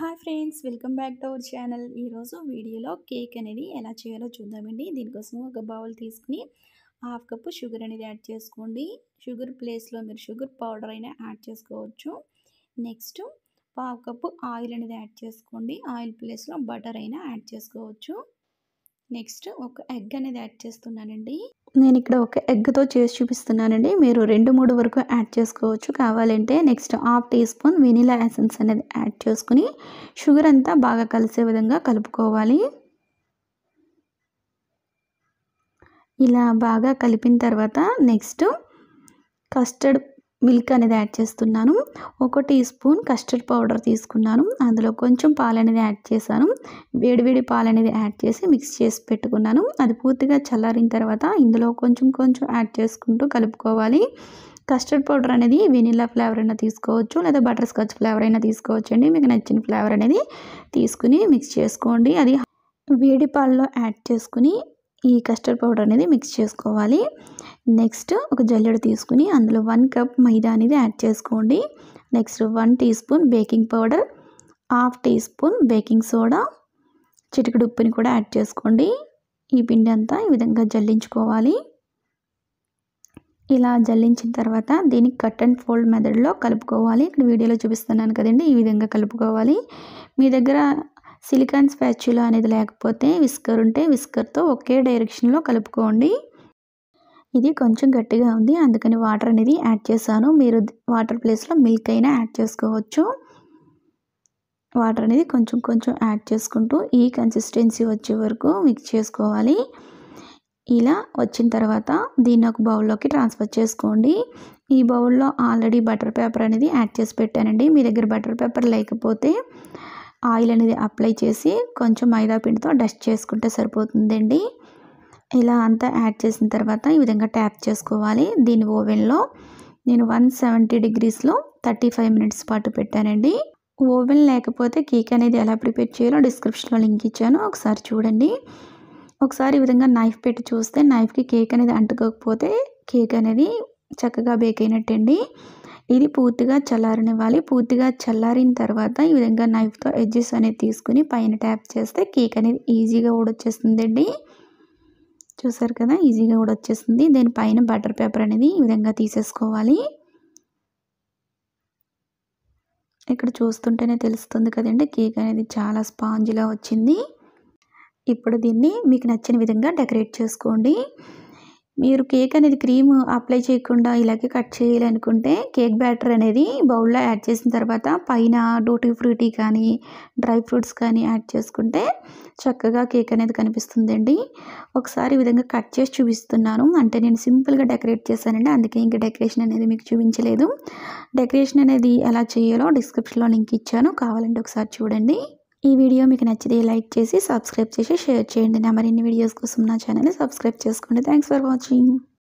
hi friends welcome back to our channel ఈరోజు వీడియోలో cake అనేది ఎలా చేయాలో చూద్దామండి దీనికోసం ఒక బౌల్ తీసుకుని హాఫ్ కప్పు షుగర్ అనేది యాడ్ చేసుకోండి షుగర్ ప్లేస్లో మీరు షుగర్ పౌడర్ అయినా యాడ్ చేసుకోవచ్చు నెక్స్ట్ పావు కప్పు ఆయిల్ అనేది యాడ్ చేసుకోండి ఆయిల్ ప్లేస్లో బటర్ అయినా యాడ్ చేసుకోవచ్చు నెక్స్ట్ ఒక ఎగ్ అనేది యాడ్ చేస్తున్నానండి నేను ఇక్కడ ఒక ఎగ్తో చేసి చూపిస్తున్నానండి మీరు రెండు మూడు వరకు యాడ్ చేసుకోవచ్చు కావాలంటే next half teaspoon vanilla essence అనేది యాడ్ చేసుకుని షుగర్ అంతా బాగా కలిసే విధంగా కలుపుకోవాలి ఇలా బాగా కలిపిన తర్వాత నెక్స్ట్ కస్టర్డ్ మిల్క్ అనేది యాడ్ చేస్తున్నాను ఒక టీ స్పూన్ కస్టర్డ్ పౌడర్ తీసుకున్నాను అందులో కొంచెం పాలు అనేది యాడ్ చేశాను వేడివేడి పాలు అనేది యాడ్ చేసి మిక్స్ చేసి పెట్టుకున్నాను అది పూర్తిగా చల్లారిన తర్వాత ఇందులో కొంచెం కొంచెం యాడ్ చేసుకుంటూ కలుపుకోవాలి కస్టర్డ్ పౌడర్ అనేది వెనిలా ఫ్లేవర్ అయినా తీసుకోవచ్చు లేదా బటర్ స్కాచ్ ఫ్లేవర్ అయినా తీసుకోవచ్చు అండి మీకు నచ్చిన ఫ్లేవర్ అనేది తీసుకుని మిక్స్ చేసుకోండి అది వేడి పాలలో యాడ్ చేసుకుని ఈ కస్టర్డ్ పౌడర్ అనేది మిక్స్ చేసుకోవాలి నెక్స్ట్ ఒక జల్లెడ తీసుకుని అందులో వన్ కప్ మైదా అనేది యాడ్ చేసుకోండి next one teaspoon baking powder half teaspoon baking soda చిటికెడు ఉప్పుని కూడా యాడ్ చేసుకోండి ఈ పిండి అంతా ఈ విధంగా జల్లించుకోవాలి ఇలా జల్లించిన తర్వాత దీన్ని కట్ అండ్ ఫోల్డ్ మెథడ్లో కలుపుకోవాలి ఇక్కడ వీడియోలో చూపిస్తున్నాను కదండి ఈ విధంగా కలుపుకోవాలి మీ దగ్గర సిలికాన్ స్పాచ్యులా అనేది లేకపోతే విస్కర్ ఉంటే విస్కర్తో ఒకే డైరెక్షన్లో కలుపుకోండి ఇది కొంచెం గట్టిగా ఉంది అందుకని వాటర్ అనేది యాడ్ చేశాను మీరు వాటర్ ప్లేస్లో మిల్క్ అయినా యాడ్ చేసుకోవచ్చు వాటర్ అనేది కొంచెం కొంచెం యాడ్ చేసుకుంటూ ఈ కన్సిస్టెన్సీ వచ్చే వరకు మిక్స్ చేసుకోవాలి ఇలా వచ్చిన తర్వాత దీన్ని ఒక బౌల్లోకి ట్రాన్స్ఫర్ చేసుకోండి ఈ బౌల్లో ఆల్రెడీ బటర్ పేపర్ అనేది యాడ్ చేసి పెట్టానండి మీ దగ్గర బటర్ పేపర్ లేకపోతే ఆయిల్ అనేది అప్లై చేసి కొంచెం మైదా పిండితో డస్ట్ చేసుకుంటే సరిపోతుందండి ఇలా అంతా యాడ్ చేసిన తర్వాత ఈ విధంగా ట్యాప్ చేసుకోవాలి దీని ఓవెన్లో నేను వన్ సెవెంటీ డిగ్రీస్లో థర్టీ ఫైవ్ మినిట్స్ పాటు పెట్టానండి ఓవెన్ లేకపోతే కేక్ అనేది ఎలా ప్రిపేర్ చేయాలో డిస్క్రిప్షన్లో లింక్ ఇచ్చాను ఒకసారి చూడండి ఒకసారి ఈ విధంగా నైఫ్ పెట్టి చూస్తే నైఫ్కి కేక్ అనేది అంటుకోకపోతే కేక్ అనేది చక్కగా బేక్ అయినట్టండి ఇది పూర్తిగా చల్లారనివ్వాలి పూర్తిగా చల్లారిన తర్వాత ఈ విధంగా నైఫ్తో ఎడ్జెస్ అనేది తీసుకుని పైన ట్యాప్ చేస్తే కేక్ అనేది ఈజీగా ఊడొచ్చేస్తుందండి చూసారు కదా ఈజీగా కూడా వచ్చేస్తుంది దీనిపైన బటర్ పేపర్ అనేది ఈ విధంగా తీసేసుకోవాలి ఇక్కడ చూస్తుంటేనే తెలుస్తుంది కదండి కేక్ అనేది చాలా స్పాంజ్లా వచ్చింది ఇప్పుడు దీన్ని మీకు నచ్చిన విధంగా డెకరేట్ చేసుకోండి మీరు కేక్ అనేది క్రీమ్ అప్లై చేయకుండా ఇలాగే కట్ చేయాలనుకుంటే కేక్ బ్యాటర్ అనేది బౌల్లో యాడ్ చేసిన తర్వాత పైన డూటీ ఫ్రూటీ కానీ డ్రై ఫ్రూట్స్ కానీ యాడ్ చేసుకుంటే చక్కగా కేక్ అనేది కనిపిస్తుందండి ఒకసారి ఈ విధంగా కట్ చేసి చూపిస్తున్నాను అంటే నేను సింపుల్గా డెకరేట్ చేశానండి అందుకే ఇంకా డెకరేషన్ అనేది మీకు చూపించలేదు డెకరేషన్ అనేది ఎలా చేయాలో డిస్క్రిప్షన్లో లింక్ ఇచ్చాను కావాలంటే ఒకసారి చూడండి ఈ వీడియో మీకు నచ్చితే లైక్ చేసి సబ్స్క్రైబ్ చేసి షేర్ చేయండి నా మరిన్ని వీడియోస్ కోసం నా ఛానల్ని సబ్స్క్రైబ్ చేసుకోండి థ్యాంక్స్ ఫర్ వాచింగ్